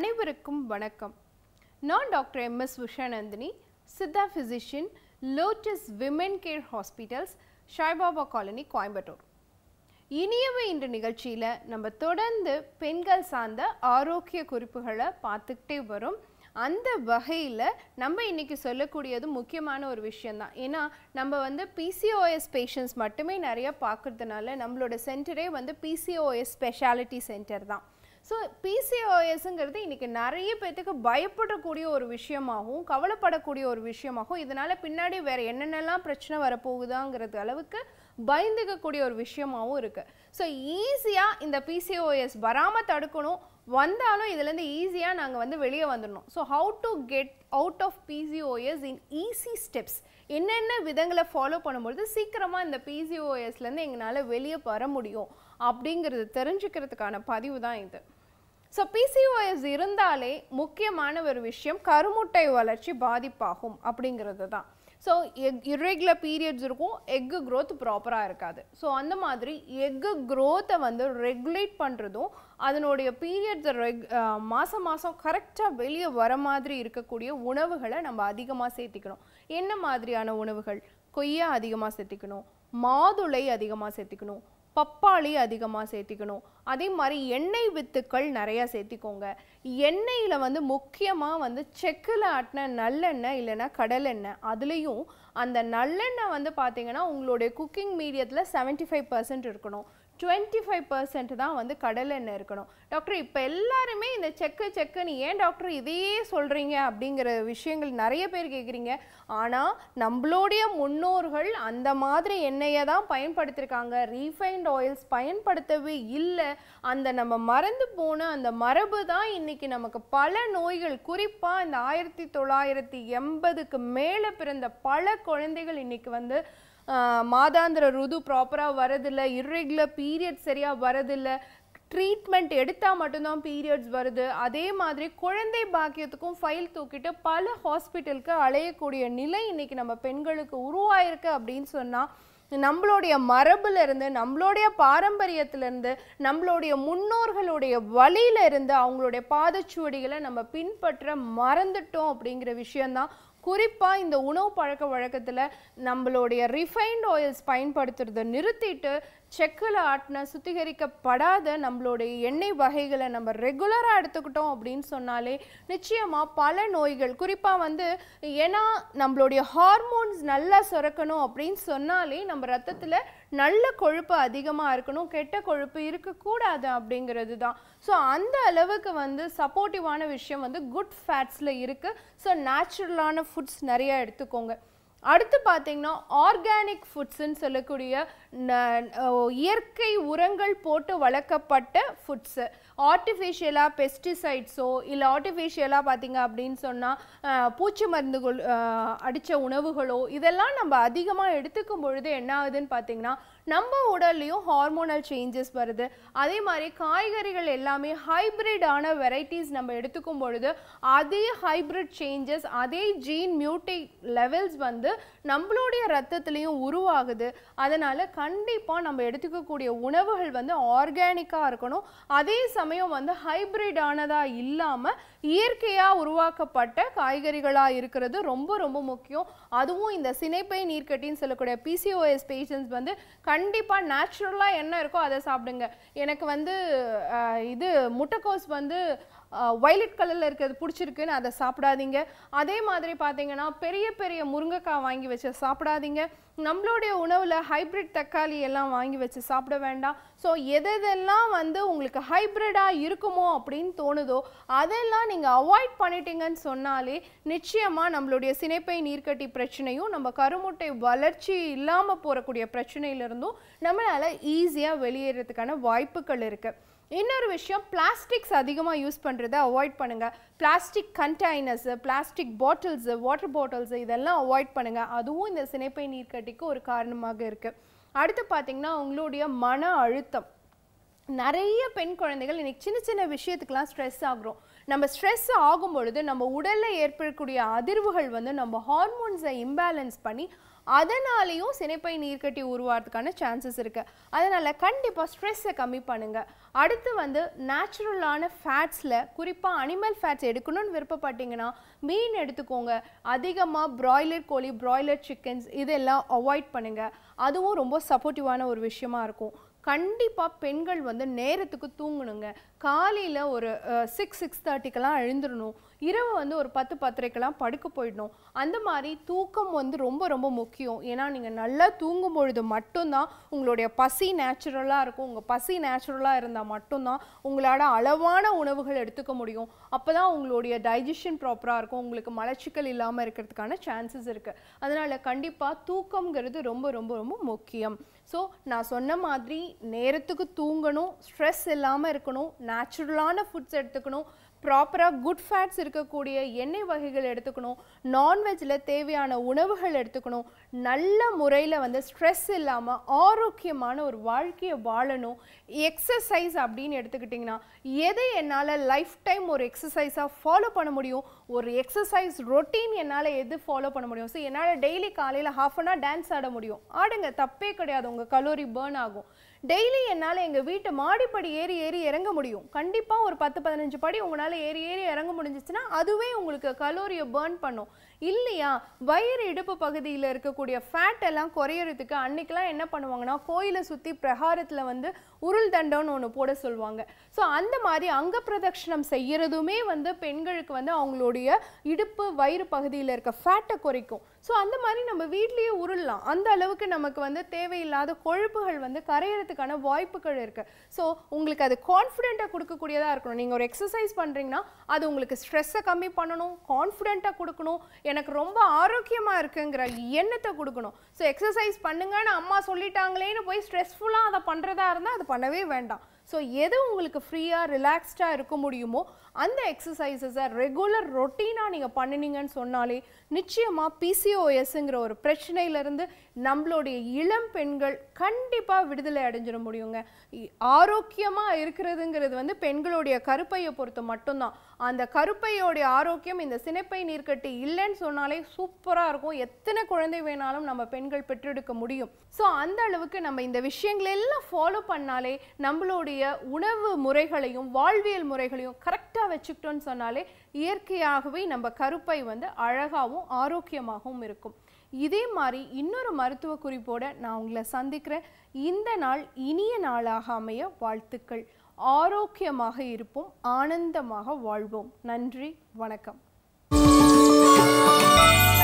அனைவருக்கும் வணக்கம் நான் doctor M S Ushanandhini Siddha physician Lotus women care hospitals Saibaba colony Coimbatore இனியவை இன்று நிகழ்ச்சியில் நம்ம தொடர்ந்து பெண்கள் சார்ந்த ஆரோக்கிய குறிப்புகளை பார்த்துக்கிட்டே வரும் அந்த வகையில் நம்ம இன்னைக்கு சொல்லக்கூடியது முக்கியமான ஒரு விஷயம்தான் ஏன்னா நம்ம வந்து பிசிஓஎஸ் பேஷண்ட்ஸ் மட்டுமே நிறைய பார்க்கறதுனால நம்மளோட சென்டரே வந்து பிசிஓஎஸ் ஸ்பெஷாலிட்டி சென்டர் தான் ஸோ பிசிஓஎஸ்ங்கிறது இன்றைக்கி நிறைய பேர்த்துக்கு பயப்படக்கூடிய ஒரு விஷயமாகவும் கவலைப்படக்கூடிய ஒரு விஷயமாகவும் இதனால் பின்னாடி வேறு என்னென்னலாம் பிரச்சனை வரப்போகுதாங்கிறது அளவுக்கு பயந்துக்கக்கூடிய ஒரு விஷயமாகவும் இருக்குது ஸோ ஈஸியாக இந்த பிசிஓஎஸ் வராமல் தடுக்கணும் வந்தாலும் இதுலேருந்து ஈஸியாக நாங்கள் வந்து வெளியே வந்துடணும் so how to get out of PCOS in easy steps என்னென்ன விதங்களை ஃபாலோ பண்ணும்பொழுது சீக்கிரமாக இந்த பிசிஓஎஸ்லேருந்து எங்களால் வெளியே வர முடியும் அப்படிங்கிறது தெரிஞ்சுக்கிறதுக்கான பதிவு தான் இது ஸோ பிசிஓஎஸ் இருந்தாலே முக்கியமான ஒரு விஷயம் கருமுட்டை வளர்ச்சி பாதிப்பாகும் அப்படிங்கிறது தான் ஸோ எக் இர்ரெகுலர் பீரியட்ஸ் இருக்கும் எக்கு க்ரோத் ப்ராப்பராக இருக்காது ஸோ அந்த மாதிரி எக்கு க்ரோத்தை வந்து ரெகுலேட் பண்ணுறதும் அதனுடைய பீரியட்ஸை ரெக் மாதம் மாதம் கரெக்டாக வெளியே வர மாதிரி இருக்கக்கூடிய உணவுகளை நம்ம அதிகமாக சேர்த்திக்கணும் என்ன மாதிரியான உணவுகள் கொய்யா அதிகமாக சேர்த்திக்கணும் மாதுளை அதிகமாக சேர்த்திக்கணும் பப்பாளி அதிகமாக சேர்த்திக்கணும் அதே மாதிரி எண்ணெய் வித்துக்கள் நிறையா சேர்த்திக்கோங்க எண்ணெயில் வந்து முக்கியமாக வந்து செக்கில் ஆட்டின நல்லெண்ணெய் இல்லைன்னா கடலெண்ணெய் அதுலேயும் அந்த நல்லெண்ணெய் வந்து பார்த்தீங்கன்னா உங்களுடைய குக்கிங் மீடியத்தில் செவன்ட்டி ஃபைவ் பர்சன்ட் இருக்கணும் டுவெண்ட்டி ஃபைவ் பர்சன்ட் தான் வந்து கடலெண்ணெய் இருக்கணும் டாக்டர் இப்போ எல்லாருமே இந்த செக்கு செக்குன்னு ஏன் டாக்டர் இதையே சொல்கிறீங்க அப்படிங்கிற விஷயங்கள் நிறைய பேர் கேட்குறீங்க ஆனால் நம்மளுடைய முன்னோர்கள் அந்த மாதிரி எண்ணெயை தான் பயன்படுத்தியிருக்காங்க ரீஃபைண்ட் ஆயில்ஸ் பயன்படுத்தவே இல்லை அந்த நம்ம மறந்து போன அந்த மரபு தான் இன்னைக்கு நமக்கு பல நோய்கள் குறிப்பாக இந்த ஆயிரத்தி தொள்ளாயிரத்தி எண்பதுக்கு மேலே பிறந்த பல குழந்தைகள் இன்னைக்கு வந்து ஆஹ், மாதாந்திர ருது ப்ராப்பராக வரதில்லை இர்ரெகுலர் பீரியட் சரியாக வரதில்லை ட்ரீட்மெண்ட் எடுத்தால் மட்டும்தான் பீரியட்ஸ் வருது அதே மாதிரி குழந்தை பாக்கியத்துக்கும் ஃபைல் தூக்கிட்டு பல ஹாஸ்பிட்டலுக்கு அலையக்கூடிய நிலை இன்னைக்கு நம்ம பெண்களுக்கு உருவாயிருக்கு அப்படின்னு சொன்னால் நம்மளுடைய மரபுல இருந்து நம்மளுடைய பாரம்பரியத்துல இருந்து நம்மளுடைய முன்னோர்களுடைய வழியில இருந்து அவங்களுடைய பாதச்சுவடிகளை நம்ம பின்பற்ற மறந்துட்டோம் அப்படிங்கிற விஷயம்தான் குறிப்பாக இந்த உணவு பழக்க வழக்கத்தில் நம்மளுடைய ரிஃபைன்ட் ஆயில்ஸ் பயன்படுத்துறதை நிறுத்திட்டு செக்கில் ஆட்டின சுத்திகரிக்கப்படாத நம்மளுடைய எண்ணெய் வகைகளை நம்ம ரெகுலராக எடுத்துக்கிட்டோம் அப்படின்னு சொன்னாலே நிச்சயமாக பல நோய்கள் குறிப்பாக வந்து ஏன்னா நம்மளுடைய ஹார்மோன்ஸ் நல்லா சுரக்கணும் அப்படின்னு சொன்னாலே நம்ம ரத்தத்தில் நல்ல கொழுப்பு அதிகமாக இருக்கணும் கெட்ட கொழுப்பு இருக்கக்கூடாது அப்படிங்கிறது தான் ஸோ அந்த அளவுக்கு வந்து சப்போர்ட்டிவான விஷயம் வந்து குட் ஃபேட்ஸில் இருக்குது ஸோ நேச்சுரலான ஃபுட்ஸ் நிறைய எடுத்துக்கோங்க அடுத்து பார்த்தீங்கன்னா ஆர்கானிக் ஃபுட்ஸ்ன்னு சொல்லக்கூடிய ந- அஹ் இயற்கை உரங்கள் போட்டு வளர்க்கப்பட்ட ஃபுட்ஸு ஆர்டிஃபிஷியலாக பெஸ்டிசைட்ஸோ இல்லை ஆர்டிஃபிஷியலாக பார்த்தீங்க அப்படின்னு சொன்னால் பூச்சி மருந்துகள் அடித்த உணவுகளோ இதெல்லாம் நம்ம அதிகமாக எடுத்துக்கும் பொழுது என்ன ஆகுதுன்னு பார்த்தீங்கன்னா நம்ம உடல்லையும் ஹார்மோனல் சேஞ்சஸ் வருது அதே மாதிரி காய்கறிகள் எல்லாமே ஹைபிரிடான வெரைட்டிஸ் நம்ம எடுத்துக்கும் பொழுது அதே ஹைபிரிட் சேஞ்சஸ் அதே ஜீன் மியூட்டி லெவல்ஸ் வந்து நம்மளுடைய ரத்தத்துலேயும் உருவாகுது அதனால் கண்டிப்பாக நம்ம எடுத்துக்கக்கூடிய உணவுகள் வந்து ஆர்கானிக்காக இருக்கணும் அதே சமயம் வந்து ஹைபிரிடானதாக இல்லாமல் இயற்கையாக உருவாக்கப்பட்ட காய்கறிகளாக இருக்கிறது ரொம்ப ரொம்ப முக்கியம் அதுவும் இந்த சினைப்பை நீர்க்கட்டின்னு சொல்லக்கூடிய பிசிஓஎஸ் பேஷண்ட்ஸ் வந்து கண்டிப்பாக நேச்சுரலாக என்ன இருக்கோ அதை சாப்பிடுங்க எனக்கு வந்து அஹ், இது முட்டைக்கோஸ் வந்து வைலட் கலரில் இருக்கிறது பிடிச்சிருக்குன்னு அதை சாப்பிடாதீங்க அதே மாதிரி பார்த்தீங்கன்னா பெரிய பெரிய முருங்கைக்காய் வாங்கி வச்சு சாப்பிடாதீங்க நம்மளுடைய உணவில் ஹைப்ரிட் தக்காளி எல்லாம் வாங்கி வச்சு சாப்பிட வேண்டாம் ஸோ எதெல்லாம் வந்து உங்களுக்கு ஹைப்ரிடாக இருக்குமோ அப்படின்னு தோணுதோ அதெல்லாம் நீங்கள் அவாய்ட் பண்ணிட்டீங்கன்னு சொன்னாலே நிச்சயமாக நம்மளுடைய சினைப்பை நீர்க்கட்டி பிரச்சனையும் நம்ம கருமுட்டை வளர்ச்சி இல்லாமல் போகக்கூடிய பிரச்சனையிலிருந்தும் நம்மளால் ஈஸியாக வெளியேறதுக்கான வாய்ப்புகள் இருக்குது இன்னொரு விஷயம் பிளாஸ்டிக்ஸ் அதிகமாக யூஸ் பண்ணுறதை அவாய்ட் பண்ணுங்கள் plastic containers plastic bottles water bottles இதெல்லாம் அவாய்ட் பண்ணுங்கள் அதுவும் இந்த சினைப்பை நீர்க்கட்டிக்கு ஒரு காரணமாக இருக்குது அடுத்து பார்த்தீங்கன்னா உங்களுடைய மன அழுத்தம் நிறைய பெண் குழந்தைகள் இன்னைக்கு சின்ன சின்ன விஷயத்துக்கெல்லாம் ஸ்ட்ரெஸ் ஆகுறோம் நம்ம ஸ்ட்ரெஸ் ஆகும் பொழுது நம்ம உடலில் ஏற்படக்கூடிய அதிர்வுகள் வந்து நம்ம ஹார்மோன்ஸை இம்பேலன்ஸ் பண்ணி அதனாலேயும் சினைப்பை நீர்க்கட்டி உருவாகிறதுக்கான சான்சஸ் இருக்குது அதனால் கண்டிப்பாக ஸ்ட்ரெஸ்ஸை கம்மி பண்ணுங்கள் அடுத்து வந்து நேச்சுரலான ஃபேட்ஸில் குறிப்பாக அனிமல் ஃபேட்ஸ் எடுக்கணும்னு விருப்பப்பட்டீங்கன்னா மீன் எடுத்துக்கோங்க அதிகமாக பிராய்லர் கோழி பிராய்லர் சிக்கன்ஸ் இதெல்லாம் அவாய்ட் பண்ணுங்கள் அதுவும் ரொம்ப சப்போர்ட்டிவான ஒரு விஷயமா இருக்கும் கண்டிப்பாக பெண்கள் வந்து நேரத்துக்கு தூங்கணுங்க காலையில் ஒரு சிக்ஸ் சிக்ஸ் தேர்ட்டிக்கெல்லாம் எழுந்துடணும் இரவு வந்து ஒரு பத்து பத்தரைக்கெல்லாம் படுக்க போயிடணும் அந்த மாதிரி தூக்கம் வந்து ரொம்ப ரொம்ப முக்கியம் ஏன்னா நீங்கள் நல்லா தூங்கும் பொழுது மட்டும்தான் உங்களுடைய பசி நேச்சுரலாக இருக்கும் உங்கள் பசி நேச்சுரலாக இருந்தால் மட்டும்தான் உங்களால் அளவான உணவுகள் எடுத்துக்க முடியும் அப்போ தான் உங்களுடைய டைஜஷன் ப்ராப்பராக இருக்கும் உங்களுக்கு மலச்சிக்கல் இல்லாமல் இருக்கிறதுக்கான சான்சஸ் இருக்குது அதனால் கண்டிப்பாக தூக்கம்ங்கிறது ரொம்ப ரொம்ப ரொம்ப முக்கியம் ஸோ நான் சொன்ன மாதிரி நேரத்துக்கு தூங்கணும் ஸ்ட்ரெஸ் இல்லாமல் இருக்கணும் நேச்சுரலான ஃபுட்ஸ் எடுத்துக்கணும் ப்ராப்பராக குட் ஃபேட்ஸ் இருக்கக்கூடிய எண்ணெய் வகைகள் எடுத்துக்கணும் நான்வெஜ்ஜில் தேவையான உணவுகள் எடுத்துக்கணும் நல்ல முறையில் வந்து ஸ்ட்ரெஸ் இல்லாமல் ஆரோக்கியமான ஒரு வாழ்க்கையை வாழணும் எக்ஸசைஸ் அப்படின்னு எடுத்துக்கிட்டிங்கன்னா எதை என்னால் லைஃப் டைம் ஒரு எக்ஸசைஸாக ஃபாலோ பண்ண முடியும் ஒரு எக்ஸசைஸ் ரொட்டீன் என்னால் எது ஃபாலோ பண்ண முடியும் ஸோ என்னால் டெய்லி காலையில் ஹாஃப் அன் ஹவர் டான்ஸ் ஆட முடியும் ஆடுங்க தப்பே கிடையாது உங்கள் கலோரி பேர்ன் ஆகும் டெய்லி என்னால் எங்கள் வீட்டு மாடிப்படி ஏறி ஏறி இறங்க முடியும் கண்டிப்பாக ஒரு பத்து பதினஞ்சு படி உங்களால் ஏறி ஏறி இறங்க முடிஞ்சிச்சுன்னா அதுவே உங்களுக்கு கலோரியை பேர்ன் பண்ணும் இல்லையா வயிறு இடுப்பு பகுதியில் இருக்கக்கூடிய ஃபேட் எல்லாம் குறையறதுக்கு அன்னைக்கெல்லாம் என்ன பண்ணுவாங்கன்னா கோயிலை சுற்றி பிரகாரத்தில் வந்து உருள் தண்டம்னு ஒன்று போட சொல்லுவாங்க ஸோ அந்த மாதிரி அங்க பிரதட்சணம் செய்யறதுமே வந்து பெண்களுக்கு வந்து அவங்களுடைய இடுப்பு வயிறு பகுதியில் இருக்க ஃபேட்டை குறைக்கும் ஸோ அந்த மாதிரி நம்ம வீட்லேயே உருளலாம் அந்த அளவுக்கு நமக்கு வந்து தேவையில்லாத கொழுப்புகள் வந்து கரையிறதுக்கான வாய்ப்புகள் இருக்கு ஸோ உங்களுக்கு அது கான்ஃபிடென்ட்டாக கொடுக்கக்கூடியதாக இருக்கணும் நீங்கள் ஒரு எக்ஸசைஸ் பண்ணுறீங்கன்னா அது உங்களுக்கு ஸ்ட்ரெஸ்ஸை கம்மி பண்ணணும் கான்ஃபிடென்ட்டாக கொடுக்கணும் எனக்கு ரொம்ப ஆரோக்கியமாக இருக்குங்கிற எண்ணத்தை கொடுக்கணும் ஸோ எக்ஸசைஸ் பண்ணுங்கன்னு அம்மா சொல்லிட்டாங்களேன்னு போய் ஸ்ட்ரெஸ்ஃபுல்லாக அதை பண்ணுறதா இருந்தால் அது பண்ணவே வேண்டாம் ஸோ எது உங்களுக்கு ஃப்ரீயாக ரிலாக்ஸ்டாக இருக்க முடியுமோ அந்த எக்ஸசைசஸை ரெகுலர் ரொட்டீனாக நீங்கள் பண்ணினீங்கன்னு சொன்னாலே நிச்சயமாக பிசிஓஎஸ்ங்கிற ஒரு பிரச்சனையிலேருந்து நம்மளுடைய இளம் பெண்கள் கண்டிப்பாக விடுதலை அடைஞ்சிட முடியுங்க ஆரோக்கியமாக இருக்கிறதுங்கிறது வந்து பெண்களுடைய கருப்பையை பொறுத்து மட்டும்தான் அந்த கருப்பையோடைய ஆரோக்கியம் இந்த சினைப்பை நீர்க்கட்டி இல்லைன்னு சொன்னாலே சூப்பராக இருக்கும் எத்தனை குழந்தை வேணாலும் நம்ம பெண்கள் பெற்றெடுக்க முடியும் ஸோ அந்த அளவுக்கு நம்ம இந்த விஷயங்கள் எல்லாம் ஃபாலோ பண்ணாலே நம்மளுடைய உணவு முறைகளையும் வாழ்வியல் முறைகளையும் கரெக்டாக வச்சுக்கிட்டோன்னு சொன்னாலே இயற்கையாகவே நம்ம கருப்பை வந்து அழகாகவும் ஆரோக்கியமாகவும் இருக்கும் இதே மாதிரி இன்னொரு மருத்துவ குறிப்போட நான் உங்களை சந்திக்கிறேன் இந்த நாள் இனிய நாளாக அமைய வாழ்த்துக்கள் ஆரோக்கியமாக இருப்போம் ஆனந்தமாக வாழ்வோம் நன்றி வணக்கம்